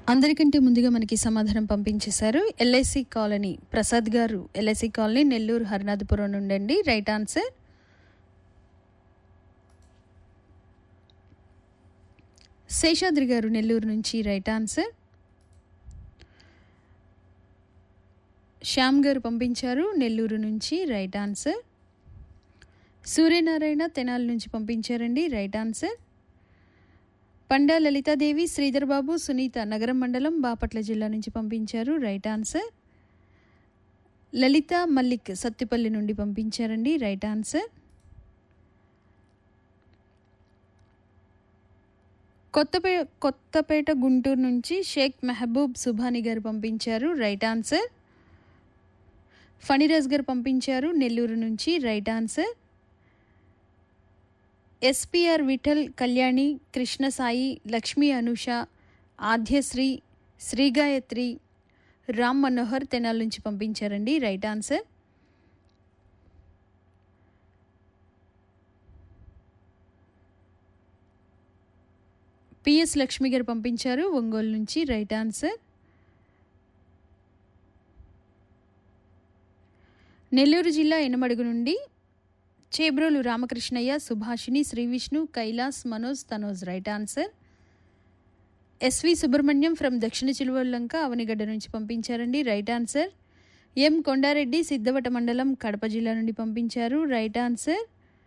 అందరికంటే ముందుగా మనకి సమాధానం పంపించేశారు ఎల్ఐసి కాలనీ ప్రసాద్ గారు ఎల్ఐసి కాలనీ నెల్లూరు హరినాథపురం నుండి అండి రైట్ ఆన్సర్ శేషాద్రి గారు నెల్లూరు నుంచి రైట్ ఆన్సర్ శ్యామ్ గారు పంపించారు నెల్లూరు నుంచి రైట్ ఆన్సర్ సూర్యనారాయణ తెనాలి నుంచి పంపించారండి రైట్ ఆన్సర్ పండా లలితాదేవి శ్రీధర్ బాబు సునీత నగరం మండలం బాపట్ల జిల్లా నుంచి పంపించారు రైట్ ఆన్సర్ లలిత మల్లిక్ సత్తిపల్లి నుండి పంపించారండి రైట్ ఆన్సర్ కొత్తపే కొత్తపేట గుంటూరు నుంచి షేక్ మెహబూబ్ సుభాని గారు పంపించారు రైట్ ఆన్సర్ ఫణిరాజ్ గారు పంపించారు నెల్లూరు నుంచి right answer SPR Vittal Kalyani Krishnasai Lakshmi Anusha Aadyasri Srigayatri Ram Manohar Tenali నుంచి పంపించారండి రైట్ ఆన్సర్ పిఎస్ లక్ష్మి గారు పంపించారు ఒంగోలు నుంచి రైట్ ఆన్సర్ నెల్లూరు జిల్లా ఎనమడుగు నుండి Chebrolu Ramakrishnaiah Subhashini Srivishnu Kailas Manoj Tanoj right answer SV Subrahmanyam from దక్షిణ చిలువల్లంక అవనిగడ్డ నుంచి పంపించారండి right answer M Kondareddy Siddhavata మండలం కడప జిల్లా నుండి పంపించారు రైట్ ఆన్సర్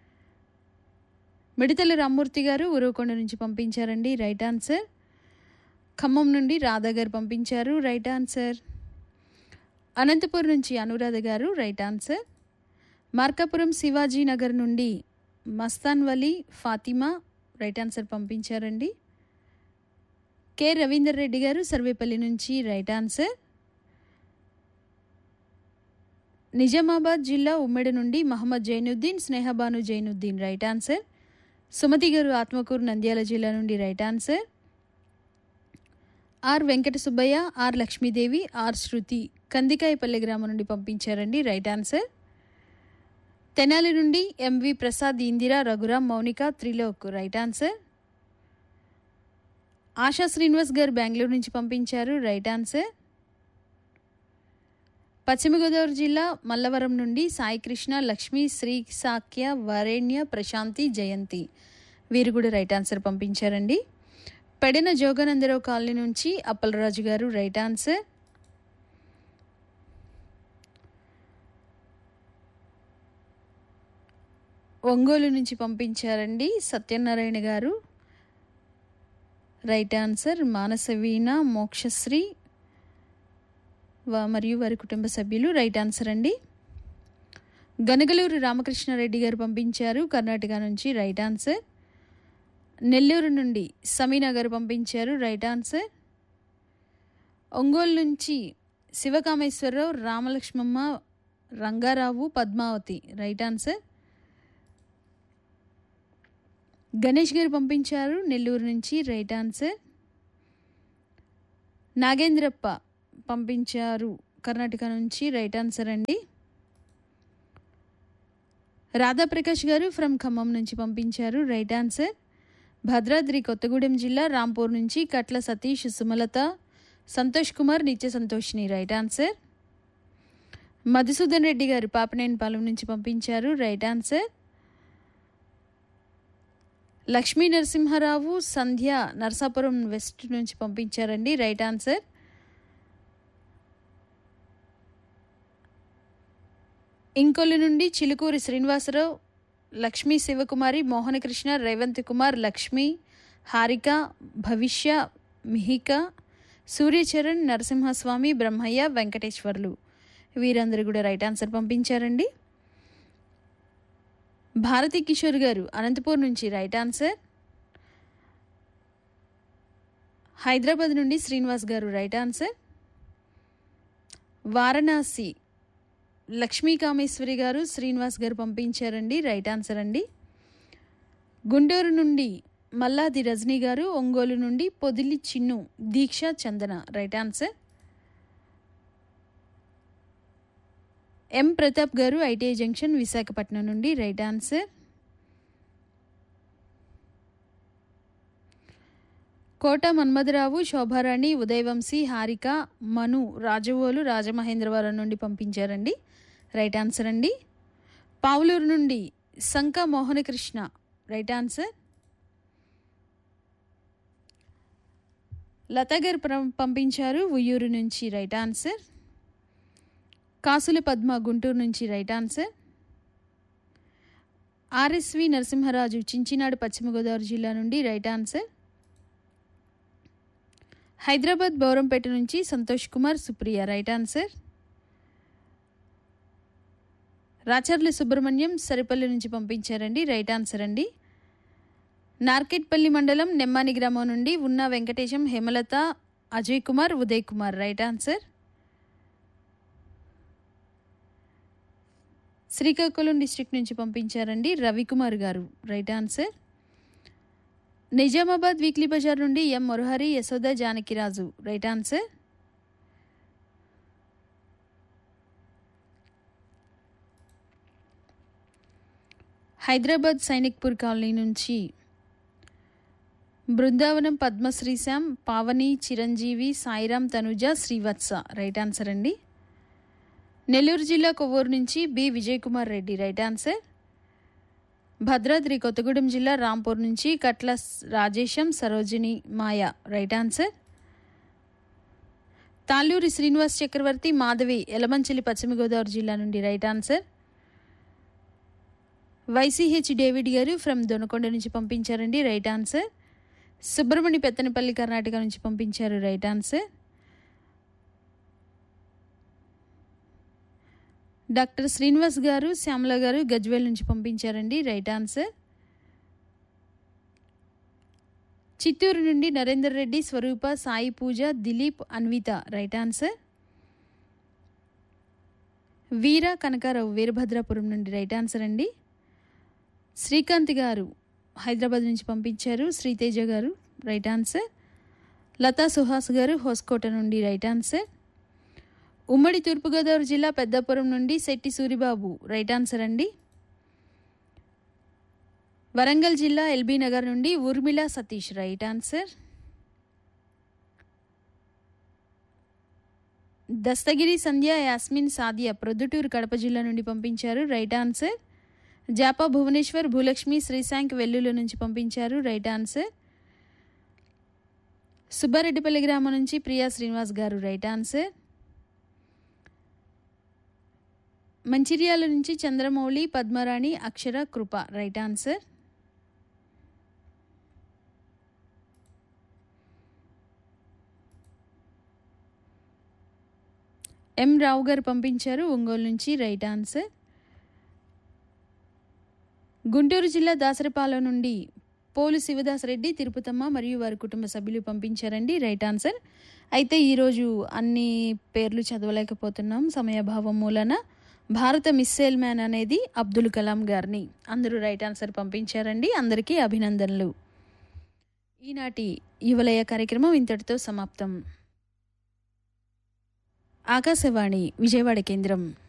మిడతల రామ్మూర్తి గారు ఉరవకొండ నుంచి పంపించారండి రైట్ ఆన్సర్ ఖమ్మం నుండి రాధా గారు పంపించారు రైట్ ఆన్సర్ అనంతపూర్ నుంచి అనురాధ గారు రైట్ ఆన్సర్ మార్కాపురం శివాజీ నగర్ నుండి మస్తాన్ వలీ ఫాతిమా రైట్ ఆన్సర్ పంపించారండి కె రవీందర్ రెడ్డి గారు సర్వేపల్లి నుంచి రైట్ ఆన్సర్ నిజామాబాద్ జిల్లా ఉమ్మెడ నుండి మహమ్మద్ జైనుద్దీన్ స్నేహబాను జైనుద్దీన్ రైట్ ఆన్సర్ సుమతి గారు ఆత్మకూరు నంద్యాల జిల్లా నుండి right answer R Venkata Subbaiah R Lakshmidevi R Sruthi Kandikayapalli గ్రామం నుండి పంపించారండి రైట్ ఆన్సర్ తెనాలి నుండి MV Prasad Indira Raghuram Mounika Trilok right answer Asha Srinivas గారు బెంగళూరు నుంచి పంపించారు రైట్ ఆన్సర్ పశ్చిమ గోదావరి జిల్లా మల్లవరం నుండి సాయికృష్ణ లక్ష్మి శ్రీ సాక్య వరేణ్య ప్రశాంతి జయంతి వీరు కూడా రైట్ ఆన్సర్ పంపించారండి పెడన జోగానందరావు కాలనీ నుంచి అప్పలరాజు గారు రైట్ ఆన్సర్ ఒంగోలు నుంచి పంపించారండి సత్యనారాయణ గారు రైట్ ఆన్సర్ మానసవీణ మోక్షశ్రీ వా- మరియు వారి కుటుంబ సభ్యులు రైట్ ఆన్సర్ అండి గనగలూరు రామకృష్ణారెడ్డి గారు పంపించారు కర్ణాటక నుంచి రైట్ ఆన్సర్ నెల్లూరు నుండి సమీనా గారు పంపించారు రైట్ ఆన్సర్ ఒంగోలు నుంచి శివకామేశ్వరరావు రామలక్ష్మమ్మ రంగారావు పద్మావతి రైట్ ఆన్సర్ గణేష్ గారు పంపించారు నెల్లూరు నుంచి రైట్ ఆన్సర్ నాగేంద్రప్ప పంపించారు కర్ణాటక నుంచి రైట్ ఆన్సర్ అండి రాధాప్రకాష్ గారు ఫ్రమ్ ఖమ్మం నుంచి పంపించారు రైట్ ఆన్సర్ భద్రాద్రి కొత్తగూడెం జిల్లా రాంపూర్ నుంచి కట్ల సతీష్ సుమలత సంతోష్ కుమార్ నిత్య సంతోష్ని రైట్ ఆన్సర్ మధుసూదన్ రెడ్డి గారు పాపనేనిపాలెం నుంచి పంపించారు right answer Lakshmi Narasimharao Sandhya Narasapuram west నుంచి పంపించారండి రైట్ ఆన్సర్ ఇంకొల్లు నుండి చిలుకూరి శ్రీనివాసరావు లక్ష్మీ శివకుమారి మోహనకృష్ణ రేవంత్ కుమార్ లక్ష్మి హారిక భవిష్య మిహిక సూర్యచరణ్ నరసింహస్వామి బ్రహ్మయ్య వెంకటేశ్వర్లు వీరందరూ కూడా రైట్ ఆన్సర్ పంపించారండి భారతి కిషోర్ గారు అనంతపూర్ నుంచి రైట్ ఆన్సర్ హైదరాబాద్ నుండి శ్రీనివాస్ గారు రైట్ ఆన్సర్ వారణాసి లక్ష్మీ కామేశ్వరి గారు శ్రీనివాస్ గారు పంపించారండి రైట్ ఆన్సర్ అండి గుంటూరు నుండి మల్లాది రజనీ గారు ఒంగోలు నుండి Podili Chinnu Deeksha Chandana right answer M Pratap గారు ఐటీఐ జంక్షన్ విశాఖపట్నం నుండి రైట్ ఆన్సర్ కోట మన్మధరావు శోభారాణి ఉదయవంశీ హారిక మను రాజవోలు రాజమహేంద్రవరం నుండి పంపించారండి రైట్ ఆన్సర్ అండి పావులూరు నుండి సంక మోహనకృష్ణ రైట్ ఆన్సర్ లత గారు ప్ర- పంపించారు ఉయ్యూరు నుంచి రైట్ ఆన్సర్ కాసుల పద్మ గుంటూరు నుంచి right answer RSV Narasimharaju Chinchinadu పశ్చిమ గోదావరి జిల్లా నుండి రైట్ ఆన్సర్ హైదరాబాద్ బౌరంపేట నుంచి సంతోష్ కుమార్ సుప్రియ రైట్ ఆన్సర్ రాచర్ల సుబ్రహ్మణ్యం సరిపల్లి నుంచి పంపించారండి రైట్ ఆన్సర్ అండి నార్కెట్పల్లి మండలం నెమ్మాని గ్రామం నుండి ఉన్న Venkatesham Hemalatha Ajay Kumar Uday Kumar right answer Srikakulam district నుంచి పంపించారండి రవికుమార్ గారు right answer Nizamabad weekly Bazar నుండి M Murahari Yashoda Janakiraju right answer Hyderabad Sainikpuri colony నుంచి బృందావనం పద్మశ్రీశాం పావని చిరంజీవి సాయిరామ్ తనుజ శ్రీవత్స రైట్ ఆన్సర్ అండి నెల్లూరు జిల్లా కొవ్వూరు నుంచి B Vijay Kumar Reddy right answer Bhadradri Kothagudem జిల్లా రాంపూర్ నుంచి కట్ల స్- రాజేశం సరోజిని మాయ రైట్ ఆన్సర్ తాళ్ళూరి శ్రీనివాస్ చక్రవర్తి మాధవి ఎలమంచిలి పశ్చిమ గోదావరి జిల్లా నుండి రైట్ ఆన్సర్ వైసీహెచ్ డేవిడ్ గారు ఫ్రమ్ దొనకొండ నుంచి పంపించారండి రైట్ ఆన్సర్ సుబ్రమణి పెత్తనపల్లి కర్ణాటక నుంచి పంపించారు రైట్ ఆన్సర్ డాక్టర్ శ్రీనివాస్ గారు శ్యామల గారు గజ్వేల్ నుంచి పంపించారండి రైట్ ఆన్సర్ చిత్తూరు నుండి నరేందర్ రెడ్డి స్వరూప సాయి పూజ దిలీప్ అన్విత రైట్ ఆన్సర్ వీర కనకారావు వీరభద్రాపురం నుండి రైట్ ఆన్సర్ అండి శ్రీకాంత్ గారు హైదరాబాద్ నుంచి పంపించారు శ్రీతేజ గారు రైట్ ఆన్సర్ లతా సుహాస్ గారు హోస్కోట నుండి రైట్ ఆన్సర్ ఉమ్మడి తూర్పుగోదావరి జిల్లా పెద్దాపురం నుండి శెట్టి సూరిబాబు రైట్ ఆన్సర్ అండి వరంగల్ జిల్లా ఎల్బీ నగర్ నుండి ఊర్మిళ సతీష్ రైట్ ఆన్సర్ దస్తగిరి సంధ్య యాస్మిన్ సాదియా ప్రొద్దుటూరు కడప జిల్లా నుండి పంపించారు రైట్ ఆన్సర్ జాపా భువనేశ్వర్ భూలక్ష్మి శ్రీశాంక్ వెల్లుల నుంచి పంపించారు రైట్ ఆన్సర్ సుబ్బారెడ్డిపల్లి గ్రామం నుంచి ప్రియా శ్రీనివాస్ గారు రైట్ ఆన్సర్ మంచిర్యాల నుంచి Chandramouli Padmarani Akshara Krupa right answer M Rao గారు పంపించారు ఒంగోలు నుంచి రైట్ ఆన్సర్ గుంటూరు జిల్లా దాసరపాలెం నుండి పోలు శివదాస్ రెడ్డి తిరుపతమ్మ మరియు వారి కుటుంబ సభ్యులు పంపించారండి రైట్ ఆన్సర్ అయితే ఈరోజు అన్ని పేర్లు చదవలేకపోతున్నాం సమయాభావం మూలన భారత మిస్సైల్ మ్యాన్ అనేది అబ్దుల్ కలాం గారిని అందరూ రైట్ ఆన్సర్ పంపించారండి అందరికీ అభినందనలు ఈనాటి యువలయ కార్యక్రమం ఇంతటితో సమాప్తం ఆకాశవాణి విజయవాడ కేంద్రం